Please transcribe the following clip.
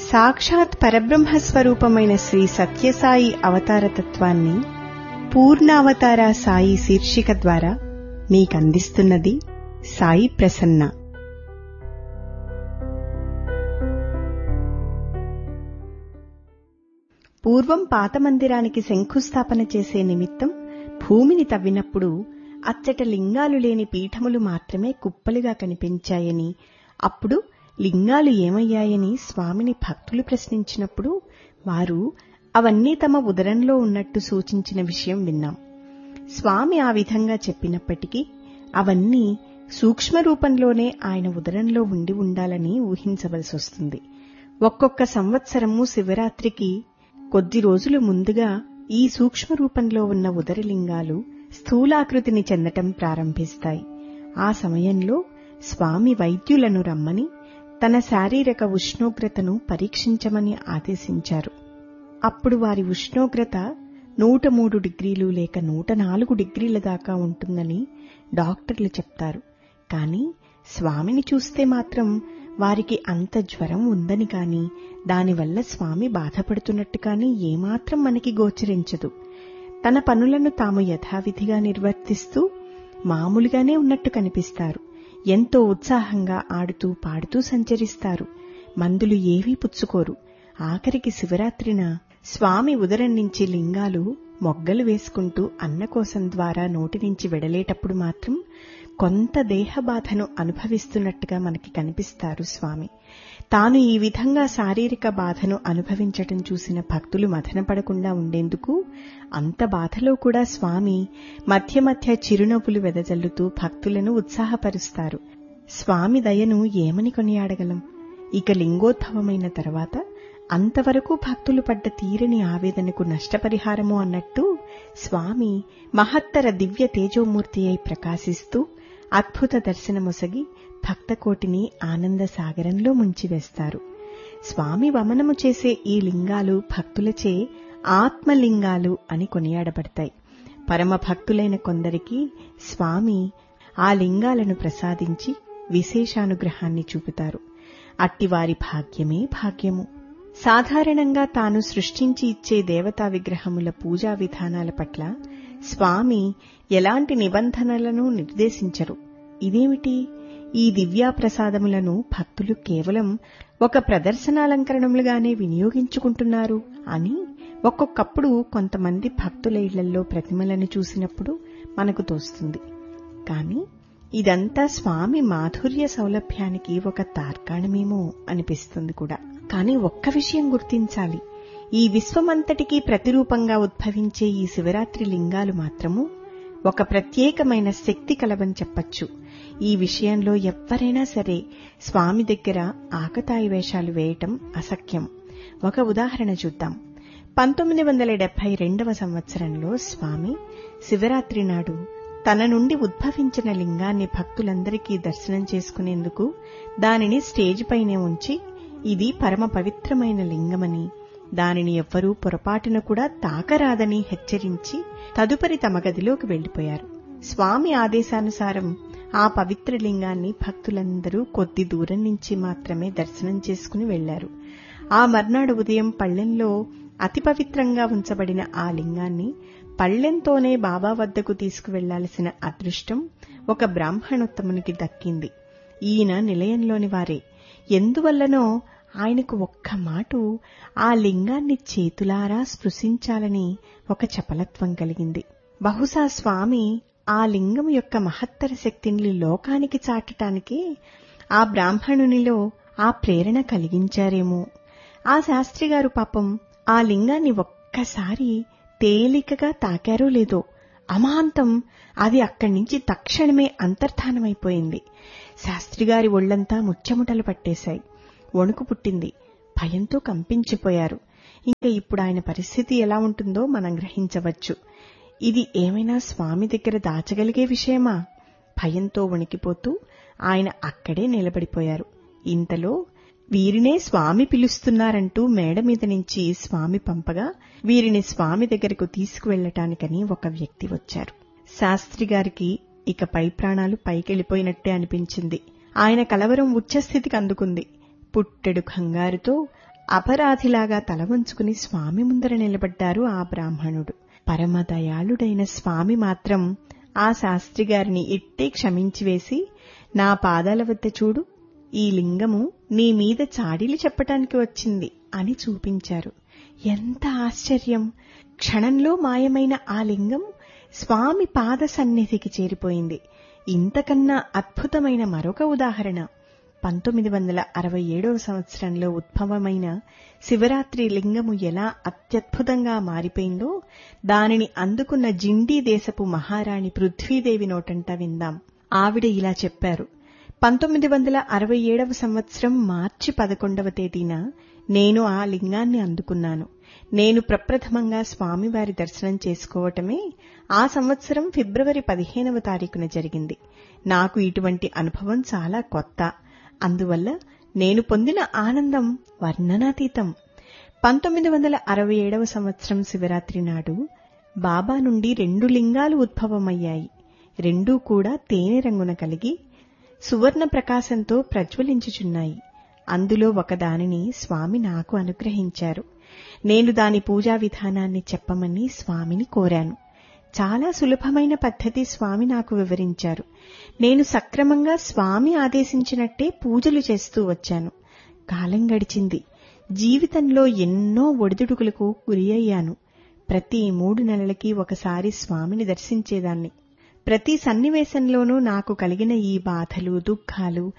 సాక్షాత్ పరబ్రహ్మ స్వరూపమైన శ్రీ సత్యసాయి అవతారతత్వాన్ని పూర్ణావతార సాయి శీర్షిక ద్వారా మీకందిస్తున్నది సాయి ప్రసన్న పూర్వం పాత మందిరానికి శంకుస్థాపన చేసే నిమిత్తం భూమిని తవ్వినప్పుడు అచ్చట లింగాలు లేని పీఠములు మాత్రమే కుప్పలుగా కనిపించాయని అప్పుడు లింగాలు ఏమయ్యాయని స్వామిని భక్తులు ప్రశ్నించినప్పుడు వారు అవన్నీ తమ ఉదరంలో ఉన్నట్టు సూచించిన విషయం విన్నాం స్వామి ఆ విధంగా చెప్పినప్పటికీ అవన్నీ సూక్ష్మ రూపంలోనే ఆయన ఉదరంలో ఉండి ఉండాలని ఊహించవలసి వస్తుంది ఒక్కొక్క సంవత్సరము శివరాత్రికి కొద్ది రోజులు ముందుగా ఈ సూక్ష్మ రూపంలో ఉన్న ఉదరలింగాలు స్థూలాకృతిని చెందటం ప్రారంభిస్తాయి ఆ సమయంలో స్వామి వైద్యులను రమ్మని తన శారీరక ఉష్ణోగ్రతను పరీక్షించమని ఆదేశించారు అప్పుడు వారి ఉష్ణోగ్రత నూట మూడు డిగ్రీలు లేక నూట నాలుగు డిగ్రీల దాకా ఉంటుందని డాక్టర్లు చెప్తారు కాని స్వామిని చూస్తే మాత్రం వారికి అంత జ్వరం ఉందని కాని దానివల్ల స్వామి బాధపడుతున్నట్టు కాని ఏమాత్రం మనకి గోచరించదు తన పనులను తాము యథావిధిగా నిర్వర్తిస్తూ మామూలుగానే ఉన్నట్టు కనిపిస్తారు ఎంతో ఉత్సాహంగా ఆడుతూ పాడుతూ సంచరిస్తారు మందులు ఏవీ పుచ్చుకోరు ఆఖరికి శివరాత్రిన స్వామి ఉదరం నుంచి లింగాలు మొగ్గలు వేసుకుంటూ అన్నకోసం ద్వారా నోటి నుంచి వెడలేటప్పుడు మాత్రం కొంత దేహబాధను అనుభవిస్తున్నట్టుగా మనకి కనిపిస్తారు స్వామి తాను ఈ విధంగా శారీరక బాధను అనుభవించటం చూసిన భక్తులు మథనపడకుండా ఉండేందుకు అంత బాధలో కూడా స్వామి మధ్య మధ్య చిరునవ్వులు వెదజల్లుతూ భక్తులను ఉత్సాహపరుస్తారు స్వామి దయను ఏమని కొనియాడగలం ఇక లింగోద్భవమైన తర్వాత అంతవరకు భక్తులు పడ్డ తీరని ఆవేదనకు నష్టపరిహారము అన్నట్టు స్వామి మహత్తర దివ్య తేజోమూర్తి అయి ప్రకాశిస్తూ అద్భుత దర్శనమొసగి భక్తకోటిని ఆనంద సాగరంలో ముంచివేస్తారు స్వామి వమనము చేసే ఈ లింగాలు భక్తులచే ఆత్మలింగాలు అని కొనియాడబడతాయి పరమ భక్తులైన కొందరికి స్వామి ఆ లింగాలను ప్రసాదించి విశేషానుగ్రహాన్ని చూపుతారు అట్టివారి భాగ్యమే భాగ్యము సాధారణంగా తాను సృష్టించి ఇచ్చే దేవతా విగ్రహముల పూజా విధానాల పట్ల స్వామి ఎలాంటి నిబంధనలను నిర్దేశించరు ఇదేమిటి ఈ దివ్యా ప్రసాదములను భక్తులు కేవలం ఒక ప్రదర్శనాలంకరణములుగానే వినియోగించుకుంటున్నారు అని ఒక్కొక్కప్పుడు కొంతమంది భక్తుల ఇళ్లలో ప్రతిమలను చూసినప్పుడు మనకు తోస్తుంది కాని ఇదంతా స్వామి మాధుర్య సౌలభ్యానికి ఒక తార్కాణమేమో అనిపిస్తుంది కూడా కాని ఒక్క విషయం గుర్తించాలి ఈ విశ్వమంతటికీ ప్రతిరూపంగా ఉద్భవించే ఈ శివరాత్రి లింగాలు మాత్రము ఒక ప్రత్యేకమైన శక్తి కలవని చెప్పచ్చు ఈ విషయంలో ఎవ్వరైనా సరే స్వామి దగ్గర ఆకతాయి వేషాలు వేయటం అసఖ్యం ఒక ఉదాహరణ చూద్దాం పంతొమ్మిది వందల డెబ్బై రెండవ సంవత్సరంలో స్వామి శివరాత్రి నాడు తన నుండి ఉద్భవించిన లింగాన్ని భక్తులందరికీ దర్శనం చేసుకునేందుకు దానిని స్టేజ్ పైనే ఉంచి ఇది పరమ పవిత్రమైన లింగమని దానిని ఎవ్వరూ పొరపాటున కూడా తాకరాదని హెచ్చరించి తదుపరి తమ గదిలోకి వెళ్లిపోయారు స్వామి ఆదేశానుసారం ఆ పవిత్ర లింగాన్ని భక్తులందరూ కొద్ది దూరం నుంచి మాత్రమే దర్శనం చేసుకుని వెళ్లారు ఆ మర్నాడు ఉదయం పళ్లెంలో అతి పవిత్రంగా ఉంచబడిన ఆ లింగాన్ని పళ్లెంతోనే బాబా వద్దకు తీసుకువెళ్లాల్సిన అదృష్టం ఒక బ్రాహ్మణోత్తమునికి దక్కింది ఈయన నిలయంలోని వారే ఎందువల్లనో ఆయనకు ఒక్క మాటు ఆ లింగాన్ని చేతులారా స్పృశించాలని ఒక చపలత్వం కలిగింది బహుశా స్వామి ఆ లింగం యొక్క మహత్తర శక్తిని లోకానికి చాటటానికి ఆ బ్రాహ్మణునిలో ఆ ప్రేరణ కలిగించారేమో ఆ శాస్త్రిగారు పాపం ఆ లింగాన్ని ఒక్కసారి తేలికగా తాకారో లేదో అమాంతం అది అక్కడి నుంచి తక్షణమే అంతర్ధానమైపోయింది శాస్త్రిగారి ఒళ్లంతా ముచ్చముటలు పట్టేశాయి వణుకు పుట్టింది భయంతో కంపించిపోయారు ఇంకా ఇప్పుడు ఆయన పరిస్థితి ఎలా ఉంటుందో మనం గ్రహించవచ్చు ఇది ఏమైనా స్వామి దగ్గర దాచగలిగే విషయమా భయంతో వణికిపోతూ ఆయన అక్కడే నిలబడిపోయారు ఇంతలో వీరినే స్వామి పిలుస్తున్నారంటూ మేడ మీద నుంచి స్వామి పంపగా వీరిని స్వామి దగ్గరకు తీసుకువెళ్లటానికని ఒక వ్యక్తి వచ్చారు శాస్త్రి గారికి ఇక పై ప్రాణాలు పైకెళ్లిపోయినట్టే అనిపించింది ఆయన కలవరం ఉచ్చస్థితికి అందుకుంది పుట్టెడు కంగారుతో అపరాధిలాగా తల వంచుకుని స్వామి ముందర నిలబడ్డారు ఆ బ్రాహ్మణుడు పరమదయాళుడైన స్వామి మాత్రం ఆ శాస్త్రి గారిని ఇట్టే క్షమించివేసి నా పాదాల వద్ద చూడు ఈ లింగము నీ మీద చాడీలు చెప్పటానికి వచ్చింది అని చూపించారు ఎంత ఆశ్చర్యం క్షణంలో మాయమైన ఆ లింగం స్వామి పాద సన్నిధికి చేరిపోయింది ఇంతకన్నా అద్భుతమైన మరొక ఉదాహరణ పంతొమ్మిది వందల అరవై ఏడవ సంవత్సరంలో ఉద్భవమైన శివరాత్రి లింగము ఎలా అత్యద్భుతంగా మారిపోయిందో దానిని అందుకున్న జిండీ దేశపు మహారాణి పృథ్వీదేవి నోటంట విందాం ఆవిడ ఇలా చెప్పారు పంతొమ్మిది వందల అరవై ఏడవ సంవత్సరం మార్చి పదకొండవ తేదీన నేను ఆ లింగాన్ని అందుకున్నాను నేను ప్రప్రథమంగా స్వామివారి దర్శనం చేసుకోవటమే ఆ సంవత్సరం ఫిబ్రవరి పదిహేనవ తారీఖున జరిగింది నాకు ఇటువంటి అనుభవం చాలా కొత్త అందువల్ల నేను పొందిన ఆనందం వర్ణనాతీతం పంతొమ్మిది వందల అరవై ఏడవ సంవత్సరం శివరాత్రి నాడు బాబా నుండి రెండు లింగాలు ఉద్భవమయ్యాయి రెండూ కూడా తేనె రంగున కలిగి సువర్ణ ప్రకాశంతో ప్రజ్వలించుచున్నాయి అందులో ఒకదానిని స్వామి నాకు అనుగ్రహించారు నేను దాని పూజా విధానాన్ని చెప్పమని స్వామిని కోరాను చాలా సులభమైన పద్ధతి స్వామి నాకు వివరించారు నేను సక్రమంగా స్వామి ఆదేశించినట్టే పూజలు చేస్తూ వచ్చాను కాలం గడిచింది జీవితంలో ఎన్నో ఒడిదుడుకులకు గురి అయ్యాను ప్రతి మూడు నెలలకి ఒకసారి స్వామిని దర్శించేదాన్ని ప్రతి సన్నివేశంలోనూ నాకు కలిగిన ఈ బాధలు దుఃఖాలు